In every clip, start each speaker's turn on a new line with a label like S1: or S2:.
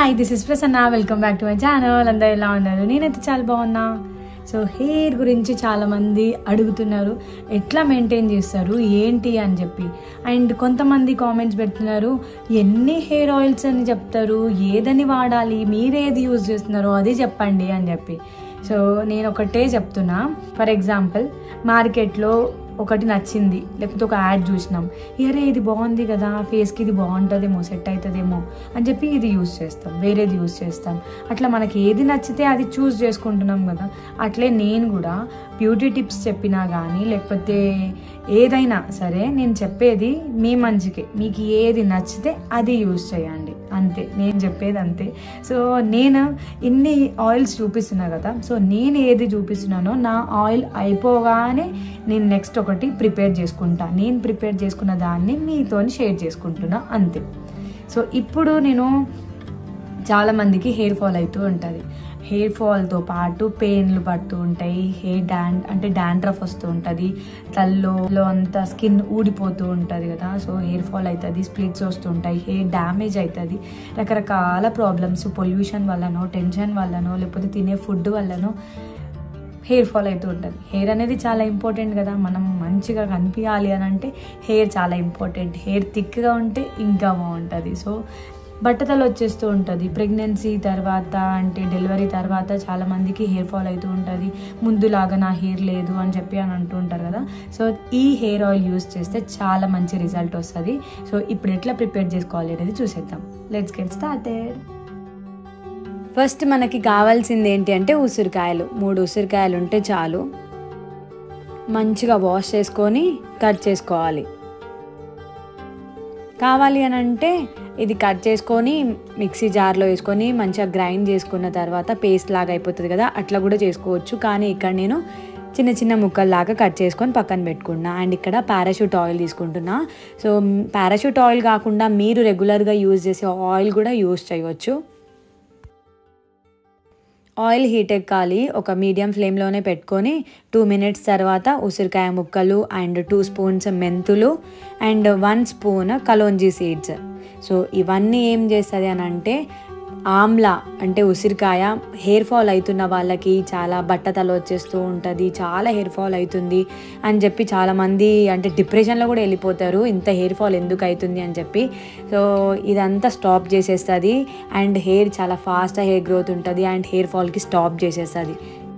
S1: hi this is Prasanna welcome back to my channel అందరు ఎలా ఉన్నారు నేనైతే చాలా బాగున్నా సో హెయిర్ గురించి చాలా మంది అడుగుతున్నారు ఎట్లా మెయింటైన్ చేస్తారు ఏంటి అని చెప్పి అండ్ కొంతమంది కామెంట్స్ పెడుతున్నారు ఎన్ని హెయిర్ ఆయిల్స్ అని చెప్తారు ఏదని వాడాలి మీరేది యూజ్ చేస్తున్నారో అది చెప్పండి అని చెప్పి సో నేను ఒకటే చెప్తున్నా ఫర్ ఎగ్జాంపుల్ మార్కెట్లో ఒకటి నచ్చింది లేకపోతే ఒక యాడ్ చూసినాం అరే ఇది బాగుంది కదా ఫేస్కి ఇది బాగుంటుందేమో సెట్ అవుతుందేమో అని చెప్పి ఇది యూజ్ చేస్తాం వేరేది యూజ్ చేస్తాం అట్లా మనకి ఏది నచ్చితే అది చూస్ చేసుకుంటున్నాం కదా అట్లే నేను కూడా బ్యూటీ టిప్స్ చెప్పినా కానీ లేకపోతే ఏదైనా సరే నేను చెప్పేది మీ మంచికే మీకు ఏది నచ్చితే అది యూజ్ చేయండి అంతే నేను చెప్పేది అంతే సో నేను ఇన్ని ఆయిల్స్ చూపిస్తున్నా కదా సో నేను ఏది చూపిస్తున్నానో నా ఆయిల్ అయిపోగానే నేను నెక్స్ట్ ఒకటి ప్రిపేర్ చేసుకుంటా నేను ప్రిపేర్ చేసుకున్న దాన్ని మీతో షేర్ చేసుకుంటున్నా అంతే సో ఇప్పుడు నేను చాలా మందికి హెయిర్ ఫాల్ అవుతూ ఉంటుంది హెయిర్ ఫాల్తో పాటు పెయిన్లు పడుతూ ఉంటాయి హెయిర్ డాన్ అంటే డాండ్రఫ్ వస్తూ ఉంటుంది తల్లో అంతా స్కిన్ ఊడిపోతూ ఉంటుంది కదా సో హెయిర్ ఫాల్ అవుతుంది స్ప్లిట్స్ వస్తుంటాయి హెయిర్ డ్యామేజ్ అవుతుంది రకరకాల ప్రాబ్లమ్స్ పొల్యూషన్ వల్లనో టెన్షన్ వల్లనో లేకపోతే తినే ఫుడ్ వల్లనో హెయిర్ ఫాల్ అవుతూ ఉంటుంది హెయిర్ అనేది చాలా ఇంపార్టెంట్ కదా మనం మంచిగా కనిపించాలి అని అంటే హెయిర్ చాలా ఇంపార్టెంట్ హెయిర్ థిక్గా ఉంటే ఇంకా బాగుంటుంది సో బట్టతలు వచ్చేస్తూ ఉంటుంది ప్రెగ్నెన్సీ తర్వాత అంటే డెలివరీ తర్వాత చాలా మందికి హెయిర్ ఫాల్ అవుతూ ఉంటుంది ముందులాగా నా హెయిర్ లేదు అని చెప్పి అని అంటూ ఉంటారు కదా సో ఈ హెయిర్ ఆయిల్ యూస్ చేస్తే చాలా మంచి రిజల్ట్ వస్తుంది సో ఇప్పుడు ఎట్లా ప్రిపేర్ చేసుకోవాలి అనేది చూసేద్దాం లెట్స్ గెట్ స్టార్టెడ్ ఫస్ట్ మనకి కావాల్సింది ఏంటి అంటే ఉసిరికాయలు మూడు ఉసిరికాయలు ఉంటే చాలు మంచిగా వాష్ చేసుకొని కట్ చేసుకోవాలి కావాలి అని అంటే ఇది కట్ చేసుకొని మిక్సీ జార్లో వేసుకొని మంచిగా గ్రైండ్ చేసుకున్న తర్వాత పేస్ట్ లాగా అయిపోతుంది కదా అట్లా కూడా చేసుకోవచ్చు కానీ ఇక్కడ నేను చిన్న చిన్న ముక్కల్లాగా కట్ చేసుకొని పక్కన పెట్టుకున్నా అండ్ ఇక్కడ పారాషూట్ ఆయిల్ తీసుకుంటున్నా సో పారాషూట్ ఆయిల్ కాకుండా మీరు రెగ్యులర్గా యూజ్ చేసే ఆయిల్ కూడా యూజ్ చేయవచ్చు ఆయిల్ హీట్ ఎక్కాలి ఒక మీడియం ఫ్లేమ్లోనే పెట్టుకొని టూ మినిట్స్ తర్వాత ఉసిరికాయ ముక్కలు అండ్ టూ స్పూన్స్ మెంతులు and one spoon kalonji seeds so ఇవన్నీ ఏం చేస్తుంది అని అంటే ఆమ్లా అంటే ఉసిరికాయ హెయిర్ ఫాల్ అవుతున్న వాళ్ళకి చాలా బట్టతల వచ్చేస్తూ ఉంటుంది చాలా హెయిర్ ఫాల్ అవుతుంది అని చెప్పి చాలామంది అంటే డిప్రెషన్లో కూడా వెళ్ళిపోతారు ఇంత హెయిర్ ఫాల్ ఎందుకు అవుతుంది అని చెప్పి సో ఇదంతా స్టాప్ చేసేస్తుంది అండ్ హెయిర్ చాలా ఫాస్ట్గా హెయిర్ గ్రోత్ ఉంటుంది అండ్ హెయిర్ ఫాల్కి స్టాప్ చేసేస్తుంది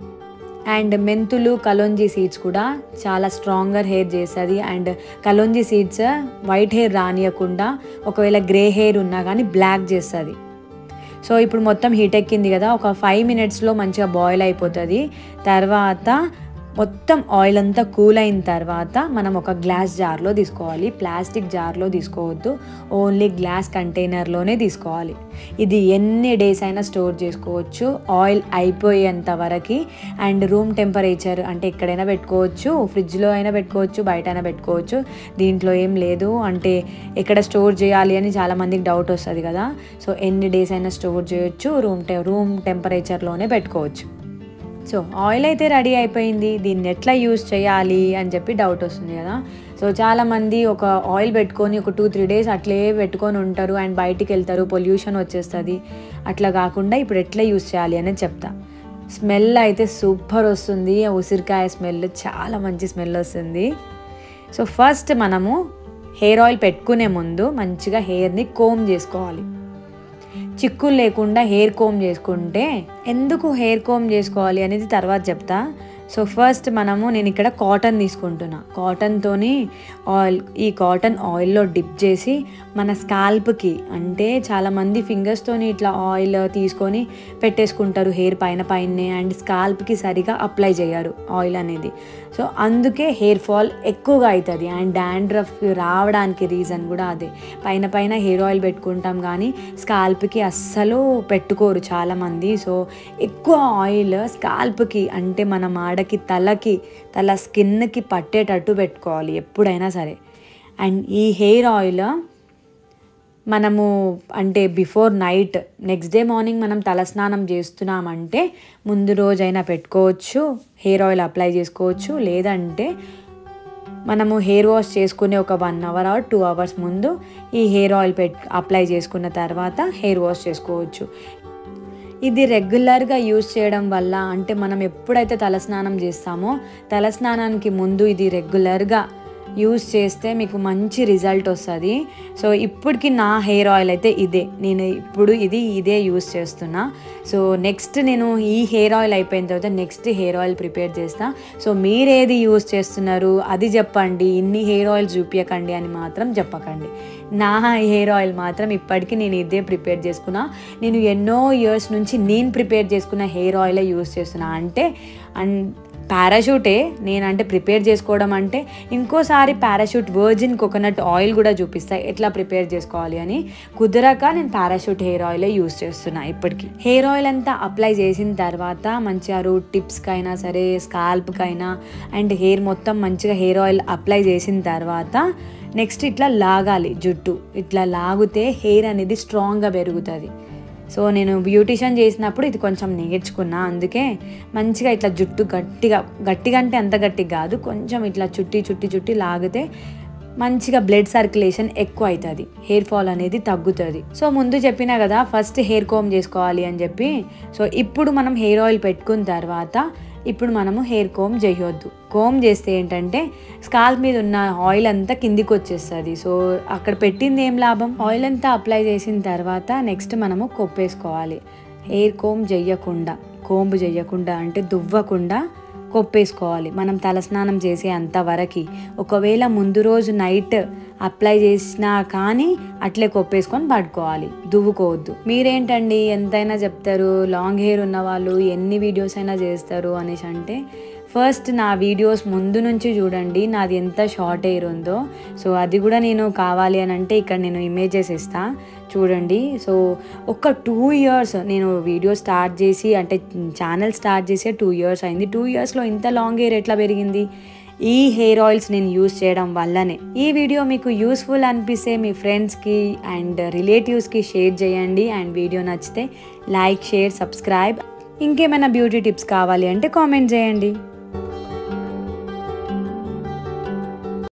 S1: అండ్ మెంతులు కలోంజీ సీడ్స్ కూడా చాలా స్ట్రాంగర్ హెయిర్ చేస్తుంది and kalonji seeds white hair రానియకుండా ఒకవేళ గ్రే హెయిర్ ఉన్నా కానీ బ్లాక్ చేస్తుంది సో ఇప్పుడు మొత్తం హీట్ ఎక్కింది కదా ఒక ఫైవ్ మినిట్స్లో మంచిగా బాయిల్ అయిపోతుంది తర్వాత మొత్తం ఆయిల్ అంతా కూల్ అయిన తర్వాత మనం ఒక గ్లాస్ జార్లో తీసుకోవాలి ప్లాస్టిక్ జార్లో తీసుకోవద్దు ఓన్లీ గ్లాస్ కంటైనర్లోనే తీసుకోవాలి ఇది ఎన్ని డేస్ అయినా స్టోర్ చేసుకోవచ్చు ఆయిల్ అయిపోయేంత వరకు అండ్ రూమ్ టెంపరేచర్ అంటే ఎక్కడైనా పెట్టుకోవచ్చు ఫ్రిడ్జ్లో అయినా పెట్టుకోవచ్చు బయట అయినా పెట్టుకోవచ్చు దీంట్లో ఏం లేదు అంటే ఎక్కడ స్టోర్ చేయాలి అని చాలామందికి డౌట్ వస్తుంది కదా సో ఎన్ని డేస్ అయినా స్టోర్ చేయొచ్చు రూమ్ టె రూమ్ టెంపరేచర్లోనే పెట్టుకోవచ్చు సో ఆయిల్ అయితే రెడీ అయిపోయింది దీన్ని ఎట్లా యూస్ చేయాలి అని చెప్పి డౌట్ వస్తుంది కదా సో చాలామంది ఒక ఆయిల్ పెట్టుకొని ఒక టూ త్రీ డేస్ అట్లే పెట్టుకొని ఉంటారు అండ్ బయటికి వెళ్తారు పొల్యూషన్ వచ్చేస్తుంది అట్లా కాకుండా ఇప్పుడు ఎట్లా యూస్ చేయాలి అనేది చెప్తా స్మెల్ అయితే సూపర్ వస్తుంది ఉసిరికాయ స్మెల్ చాలా మంచి స్మెల్ వస్తుంది సో ఫస్ట్ మనము హెయిర్ ఆయిల్ పెట్టుకునే ముందు మంచిగా హెయిర్ని కోమ్ చేసుకోవాలి చిక్కులు లేకుండా హెయిర్ కోమ్ చేసుకుంటే ఎందుకు హెయిర్ కోమ్ చేసుకోవాలి అనేది తర్వాత చెప్తా సో ఫస్ట్ మనము నేను ఇక్కడ కాటన్ తీసుకుంటున్నా కాటన్తోని ఆయిల్ ఈ కాటన్ ఆయిల్లో డిప్ చేసి మన స్కాల్ప్కి అంటే చాలామంది ఫింగర్స్తోని ఇట్లా ఆయిల్ తీసుకొని పెట్టేసుకుంటారు హెయిర్ పైన పైనే అండ్ స్కాల్ప్కి సరిగా అప్లై చేయరు ఆయిల్ అనేది సో అందుకే హెయిర్ ఫాల్ ఎక్కువగా అవుతుంది అండ్ డాండ్రఫ్ రావడానికి రీజన్ కూడా అదే పైన పైన హెయిర్ ఆయిల్ పెట్టుకుంటాం కానీ స్కాల్ప్కి అస్సలు పెట్టుకోరు చాలామంది సో ఎక్కువ ఆయిల్ స్కాల్ప్కి అంటే మన మాడకి తలకి తల స్కిన్కి పట్టేటట్టు పెట్టుకోవాలి ఎప్పుడైనా సరే అండ్ ఈ హెయిర్ ఆయిల్ మనము అంటే before night next day morning మనం తలస్నానం చేస్తున్నామంటే ముందు రోజైనా పెట్టుకోవచ్చు హెయిర్ ఆయిల్ అప్లై చేసుకోవచ్చు లేదంటే మనము హెయిర్ వాష్ చేసుకునే ఒక one hour or two hours ముందు ఈ హెయిర్ ఆయిల్ పెట్ అప్లై చేసుకున్న తర్వాత హెయిర్ వాష్ చేసుకోవచ్చు ఇది రెగ్యులర్గా యూస్ చేయడం వల్ల అంటే మనం ఎప్పుడైతే తలస్నానం చేస్తామో తలస్నానానికి ముందు ఇది రెగ్యులర్గా యూస్ చేస్తే మీకు మంచి రిజల్ట్ వస్తుంది సో ఇప్పటికి నా హెయిర్ ఆయిల్ అయితే ఇదే నేను ఇప్పుడు ఇది ఇదే యూస్ చేస్తున్నా సో నెక్స్ట్ నేను ఈ హెయిర్ ఆయిల్ అయిపోయిన తర్వాత నెక్స్ట్ హెయిర్ ఆయిల్ ప్రిపేర్ చేస్తా సో మీరు ఏది యూస్ చేస్తున్నారు అది చెప్పండి ఇన్ని హెయిర్ ఆయిల్ చూపించకండి అని మాత్రం చెప్పకండి నా హెయిర్ ఆయిల్ మాత్రం ఇప్పటికీ నేను ఇదే ప్రిపేర్ చేసుకున్నా నేను ఎన్నో ఇయర్స్ నుంచి నేను ప్రిపేర్ చేసుకున్న హెయిర్ ఆయిలే యూస్ చేస్తున్నా అంటే అండ్ పారాషూటే నేనంటే ప్రిపేర్ చేసుకోవడం అంటే ఇంకోసారి పారాషూట్ వర్జిన్ కోకోనట్ ఆయిల్ కూడా చూపిస్తా ఎట్లా ప్రిపేర్ చేసుకోవాలి అని కుదరక నేను పారాషూట్ హెయిర్ ఆయిలే యూస్ చేస్తున్నా ఇప్పటికి హెయిర్ ఆయిల్ అంతా అప్లై చేసిన తర్వాత మంచిగా రూట్ టిప్స్కి అయినా సరే స్కాల్ప్కి అయినా అండ్ హెయిర్ మొత్తం మంచిగా హెయిర్ ఆయిల్ అప్లై చేసిన తర్వాత నెక్స్ట్ ఇట్లా లాగాలి జుట్టు ఇట్లా లాగితే హెయిర్ అనేది స్ట్రాంగ్గా పెరుగుతుంది సో నేను బ్యూటిషియన్ చేసినప్పుడు ఇది కొంచెం నేర్చుకున్నా అందుకే మంచిగా ఇట్లా జుట్టు గట్టిగా గట్టిగా అంటే అంత గట్టిగా కాదు కొంచెం ఇట్లా చుట్టి చుట్టి చుట్టి లాగితే మంచిగా బ్లడ్ సర్క్యులేషన్ ఎక్కువ అవుతుంది హెయిర్ ఫాల్ అనేది తగ్గుతుంది సో ముందు చెప్పినా కదా ఫస్ట్ హెయిర్ కోమ్ చేసుకోవాలి అని చెప్పి సో ఇప్పుడు మనం హెయిర్ ఆయిల్ పెట్టుకున్న తర్వాత ఇప్పుడు మనము హెయిర్ కోమ్ చేయొద్దు కోమ్ చేస్తే ఏంటంటే స్కాల్ప్ మీద ఉన్న ఆయిల్ అంతా కిందికి వచ్చేస్తుంది సో అక్కడ పెట్టింది ఏం లాభం ఆయిల్ అంతా అప్లై చేసిన తర్వాత నెక్స్ట్ మనము కొప్పేసుకోవాలి హెయిర్ కోమ్ చెయ్యకుండా కోంబు చెయ్యకుండా అంటే దువ్వకుండా కొప్పేసుకోవాలి మనం తలస్నానం చేసే అంతవరకు ఒకవేళ ముందు రోజు నైట్ అప్లై చేసినా కానీ అట్లే కొప్పేసుకొని పడుకోవాలి దువ్వుకోవద్దు మీరేంటండి ఎంతైనా చెప్తారు లాంగ్ హెయిర్ ఉన్న వాళ్ళు ఎన్ని వీడియోస్ అయినా చేస్తారు అనేసి అంటే ఫస్ట్ నా వీడియోస్ ముందు నుంచి చూడండి నాది ఎంత షార్ట్ హెయిర్ ఉందో సో అది కూడా నేను కావాలి అని అంటే ఇక్కడ నేను ఇమేజెస్ ఇస్తా చూడండి సో ఒక టూ ఇయర్స్ నేను వీడియో స్టార్ట్ చేసి అంటే ఛానల్ స్టార్ట్ చేసే టూ ఇయర్స్ అయింది టూ ఇయర్స్లో ఇంత లాంగ్ హెయిర్ ఎట్లా పెరిగింది ఈ హెయిర్ ఆయిల్స్ నేను యూస్ చేయడం వల్లనే ఈ వీడియో మీకు యూస్ఫుల్ అనిపిస్తే మీ ఫ్రెండ్స్కి అండ్ రిలేటివ్స్కి షేర్ చేయండి అండ్ వీడియో నచ్చితే లైక్ షేర్ సబ్స్క్రైబ్ ఇంకేమైనా బ్యూటీ టిప్స్ కావాలి అంటే కామెంట్ చేయండి